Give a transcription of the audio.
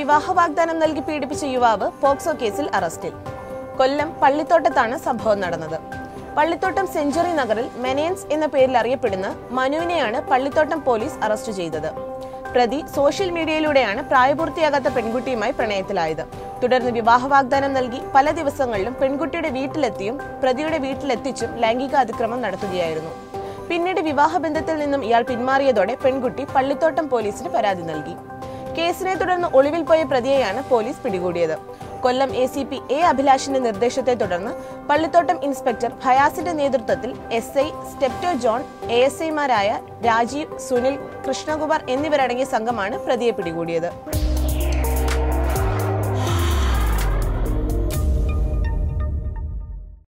വിവാഹ വാഗ്ദാനം നൽകി പീഡിപ്പിച്ച യുവാവ് പോക്സോ കേസിൽ അറസ്റ്റിൽ കൊല്ലം പള്ളിത്തോട്ടത്താണ് സംഭവം നടന്നത് പള്ളിത്തോട്ടം സെഞ്ചുറി നഗറിൽ മെനയൻസ് എന്ന പേരിൽ അറിയപ്പെടുന്ന മനുവിനെയാണ് പള്ളിത്തോട്ടം പോലീസ് അറസ്റ്റ് ചെയ്തത് പ്രതി സോഷ്യൽ മീഡിയയിലൂടെയാണ് പ്രായപൂർത്തിയാകാത്ത പെൺകുട്ടിയുമായി പ്രണയത്തിലായത് തുടർന്ന് വിവാഹ വാഗ്ദാനം നൽകി പല ദിവസങ്ങളിലും പെൺകുട്ടിയുടെ വീട്ടിലെത്തിയും പ്രതിയുടെ വീട്ടിലെത്തിച്ചും ലൈംഗിക അതിക്രമം നടത്തുകയായിരുന്നു പിന്നീട് വിവാഹബന്ധത്തിൽ നിന്നും ഇയാൾ പിന്മാറിയതോടെ പെൺകുട്ടി പള്ളിത്തോട്ടം പോലീസിന് പരാതി നൽകി കേസിനെ തുടർന്ന് ഒളിവിൽ പോയ പ്രതിയെയാണ് പോലീസ് പിടികൂടിയത് Kollam A C P A അഭിലാഷിന്റെ നിർദ്ദേശത്തെ തുടർന്ന് പള്ളിത്തോട്ടം ഇൻസ്പെക്ടർ ഫയാസിന്റെ നേതൃത്വത്തിൽ S I Stepto John A S ഐമാരായ രാജീവ് സുനിൽ കൃഷ്ണകുമാർ എന്നിവരടങ്ങിയ സംഘമാണ് പ്രതിയെ പിടികൂടിയത്